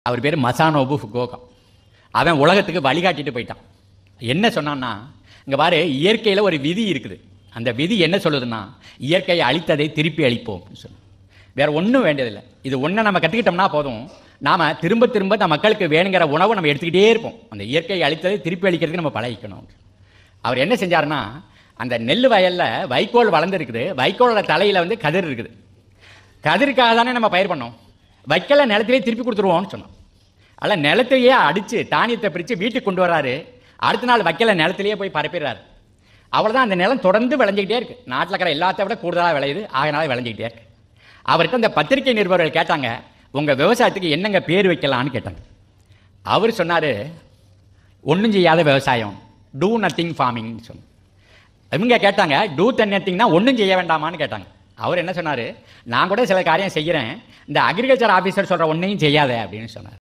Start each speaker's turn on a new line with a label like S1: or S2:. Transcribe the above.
S1: அவர் பேர் Masanobu Fukuoka அவன் உலகத்துக்கு வழிகாட்டிட்டு போயிட்டான் என்ன சொன்னான்னா இங்கே பாரு இயற்கையில் ஒரு விதி இருக்குது அந்த விதி என்ன சொல்லுதுன்னா இயற்கையை அழித்ததை திருப்பி அழிப்போம் அப்படின்னு சொல்லு வேற ஒன்றும் வேண்டியதில்லை இது ஒன்றை நம்ம கற்றுக்கிட்டோம்னா போதும் நாம் திரும்ப திரும்ப நம்ம மக்களுக்கு வேணுங்கிற உணவை நம்ம எடுத்துக்கிட்டே இருப்போம் அந்த இயற்கையை அழித்ததை திருப்பி அழிக்கிறதுக்கு நம்ம பழகிக்கணும் அவர் என்ன செஞ்சாருன்னா அந்த நெல் வயலில் வைக்கோல் வளர்ந்துருக்குது வைக்கோலோட தலையில் வந்து கதிர் இருக்குது கதிருக்காக தானே நம்ம பயிர் பண்ணோம் வைக்கல நிலத்திலே திருப்பி கொடுத்துருவோம்னு சொன்னோம் அதில் நிலத்தையே அடித்து தானியத்தை பிரித்து வீட்டுக்கு கொண்டு வராரு அடுத்த நாள் வைக்கல நிலத்திலேயே போய் பரப்பிடுறாரு அவ்வளோதான் அந்த நிலம் தொடர்ந்து விளைஞ்சிக்கிட்டே இருக்கு நாட்டில் இருக்கிற எல்லாத்த விட கூடுதலாக விளையுது ஆகினால விளைஞ்சிக்கிட்டே இருக்கு அவர்கிட்ட அந்த பத்திரிகை நிருபர்கள் கேட்டாங்க உங்கள் விவசாயத்துக்கு என்னங்க பேர் வைக்கலான்னு கேட்டாங்க அவர் சொன்னார் ஒன்றும் செய்யாத விவசாயம் டூ நத்திங் ஃபார்மிங்னு சொன்னார் இவங்க கேட்டாங்க டூ தன் நத்திங்னா ஒன்றும் செய்ய வேண்டாமான்னு கேட்டாங்க அவர் என்ன சொன்னார் நான் கூட சில காரியம் செய்கிறேன் இந்த அக்ரிகல்ச்சர் ஆஃபீஸர் சொல்கிற ஒன்றையும் செய்யாத அப்படின்னு சொன்னார்